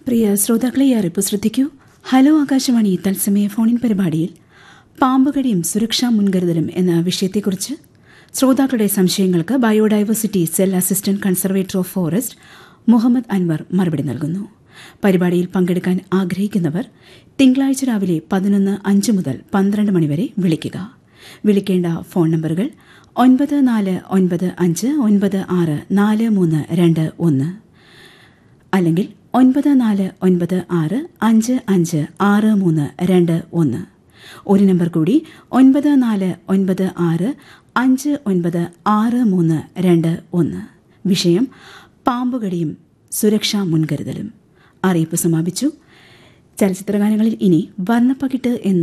പ്രിയ ശ്രോതാക്കളെ ഈ അറിയിപ്പ് ശ്രദ്ധിക്കൂ ഹലോ ആകാശവാണി തത്സമയ ഫോണിൻ പരിപാടിയിൽ പാമ്പുകടിയും സുരക്ഷാ മുൻകരുതലും എന്ന വിഷയത്തെക്കുറിച്ച് ശ്രോതാക്കളുടെ സംശയങ്ങൾക്ക് biodiversity cell assistant conservator of forest Muhammad Anwar മറുപടി നൽകുന്നു പരിപാടിയിൽ പങ്കെടുക്കാൻ ആഗ്രഹിക്കുന്നവർ തിങ്കളാഴ്ച രാവിലെ പതിനൊന്ന് അഞ്ച് മുതൽ പന്ത്രണ്ട് മണിവരെ വിളിക്കുക വിളിക്കേണ്ട ഫോൺ നമ്പറുകൾ ഒൻപത് നാല് ഒൻപത് അഞ്ച് ഒൻപത് ആറ് നാല് മൂന്ന് രണ്ട് ഒന്ന് അല്ലെങ്കിൽ ഒൻപത് നാല് ഒൻപത് ആറ് അഞ്ച് അഞ്ച് ആറ് മൂന്ന് രണ്ട് ഒന്ന് ഒരു നമ്പർ കൂടി ഒൻപത് നാല് ഒൻപത് ആറ് അഞ്ച് ഒൻപത് ആറ് മൂന്ന് രണ്ട് ഒന്ന് വിഷയം പാമ്പുകടിയും സുരക്ഷാ മുൻകരുതലും അറിയിപ്പ് സമാപിച്ചു ചലച്ചിത്രഗാനങ്ങളിൽ ഇനി വർണ്ണപ്പകിട്ട് എന്ന